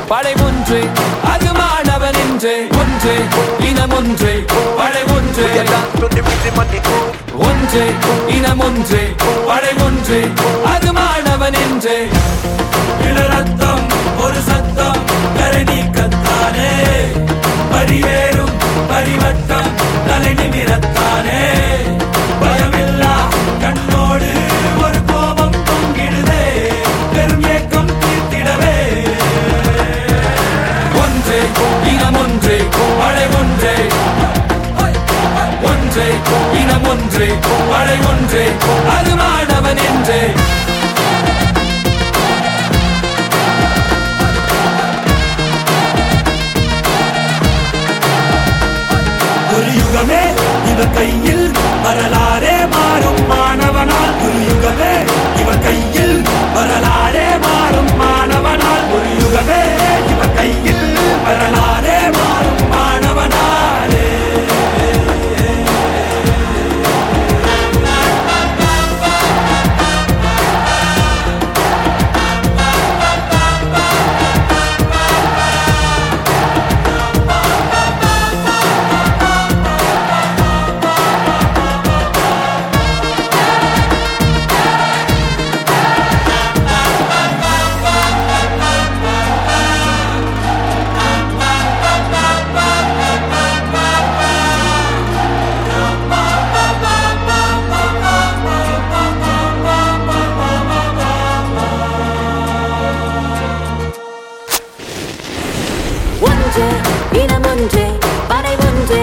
படை ஒன்று அது மாணவன் என்று ஒன்று இனம் ஒன்று படை ஒன்று to the rhythm and the groove. ஒன்று இனம் ஒன்று படை ஒன்று அது மாணவன் என்று இளரத்தம் ஒரு சத்தம் கரை நீக்கத்தானே பரிவேறும் பரிவட்டம் தலை நிமிரத்தானே பயமில்லா கண்ணோடு ஒரு கோபம் பொங்கிடுதே பெரும் ஏக்கம் தீர்த்திடவே ஒன்று இனம் ஒன்று படை ஒன்று ஒன்று இனம் ஒன்று படை ஒன்று அது மாணவன் என்று ஒரு யுகமே இவர் கையில் வரலாறே மாறும் மாணவனால் ஒரு யுகமே இவர் கையில் வரலாறே மாறும் மாணவனால் ஒரு யுகமே இவர் கையில் வரலாறே மாறும் மாணவனாலே ஒன்று இனம் ஒன்று படை ஒன்று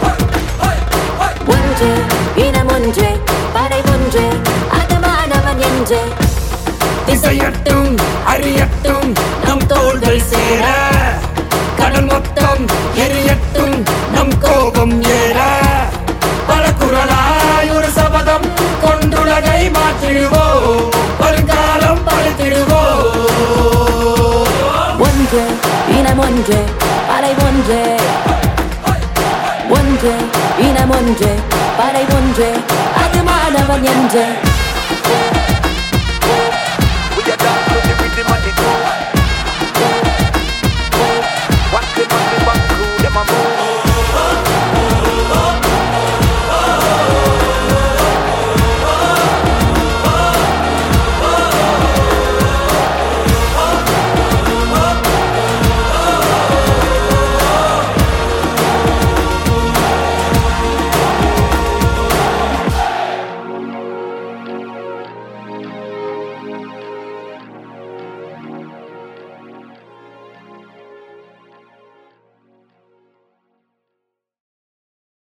ஒன்று இனம் ஒன்று படை ஒன்று அது மாணவன் என்று திசையட்டும் அறியட்டும் நம் தோள்கள் சேர கடல் மொத்தம் எரியட்டும் நம் கோபம் ஏற பல குரலாய் ஒரு சபதம் கொண்டுலகை மாற்றிடுவோம் வருங்காலம் பழுத்திடுவோம் ஒன்று இனம் ஒன்று படை ஒன்று ஒன்று இனம் ஒன்று படை ஒன்று அது மாணவன் என்று